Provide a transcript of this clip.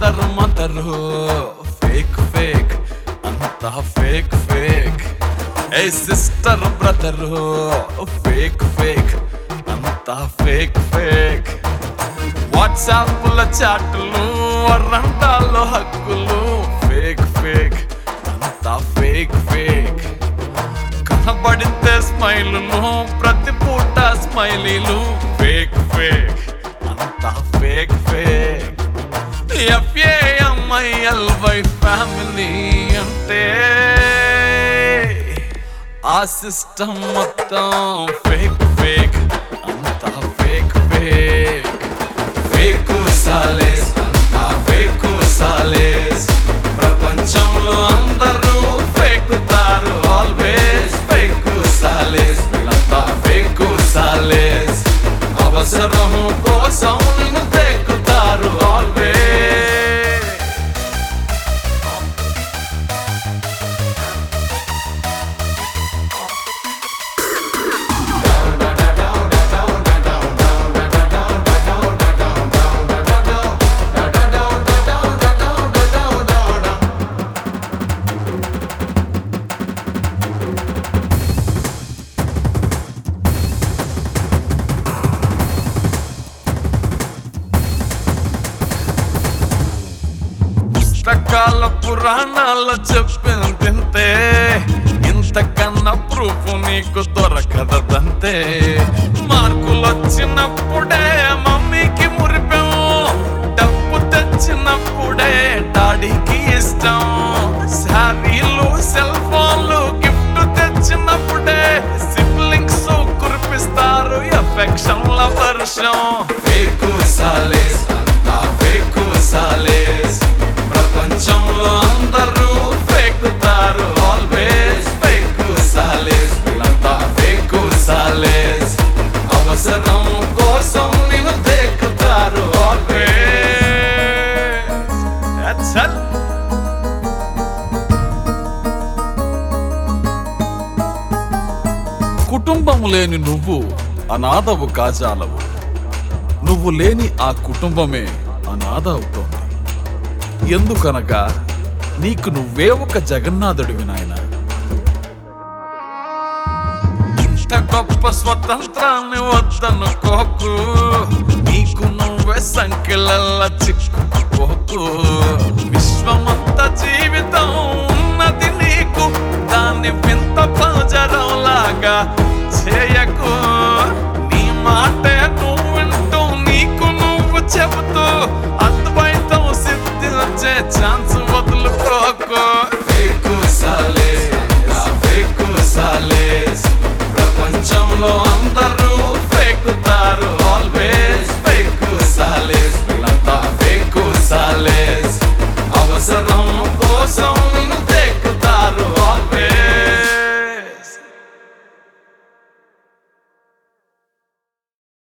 Father mother fake fake అంతా fake fake ఏ sister brother fake fake అంతా fake fake వాట్సాప్ల చాట్లు వరండాల్లో హక్కులు ఫేక్ ఫేక్ అంతా ఫేక్ ఫేక్ కనబడితే స్మైలులు ప్రతి పూట స్మైలీలు ఫేక్ ఫేక్ అంతా ఫేక్ ఫేక్ ఎఫ్ఏఎంఐఎల్వై ఫ్యామిలీ అంటే ఆ సిస్టమ్ మొత్తం ఫేక్ ఫేక్ అంతా ఫేక్ ఫేక్ ఫేకు సాలేస్ అంతా ఫేకు సాలేస్ ప్రపంచంలో అందరూ ఫేకుతారు ఆల్వేస్ ఫేకు సాలేస్ వీళ్ళంతా ఫేకు సాలేస్ అవసరం కోసం నిన్ను ఫేకుతారు ఆల్వేస్ పుస్తకాల పురాణాల చెప్పిన తింతే ఇంతకన్నా ప్రూఫ్ నీకు దొరకదంతే మార్కులు వచ్చినప్పుడే మమ్మీకి మురిపాము డబ్బు తెచ్చినప్పుడే డాడీకి ఇష్టం శారీలు సెల్ ఫోన్లు గిఫ్ట్ తెచ్చినప్పుడే సిబ్లింగ్స్ కురిపిస్తారు ఎఫెక్షన్ల వర్షం ఫేకు సాలేస్ అంతా ఫేకు సాలేస్ ప్రపంచంలో అందరూ ఫేకుతారు ఆల్వేస్ ఫేకు సాలేస్ వీళ్ళంతా ఫేకు సాలేస్ అవసరం కోసం నేను దేకుతారు ఆల్వేస్ That's it. కుటుంబం లేని నువ్వు అనాథవు కాజాలవు నువ్వు లేని ఆ కుటుంబమే అనాథ అవుతోంది ఎందుకనగా నీకు నువ్వే ఒక జగన్నాథుడివి నాయన ఇంత గొప్ప స్వతంత్రాన్ని వద్దనుకోకు నీకు నువ్వే సంఖ్యలల్ల చిక్కుకోకు విశ్వమంత జీవితం ఉన్నది నీకు దాన్ని వింత పంజరంలాగా చేయకు నీ మాటే నువ్వు వింటూ నీకు నువ్వు చెబుతూ అద్వైతం సిద్ధించే ఛాన్స్ వదులుకోకు ఫేకు సాలేస్ ఫేకు సాలేస్ ప్రపంచంలో అంత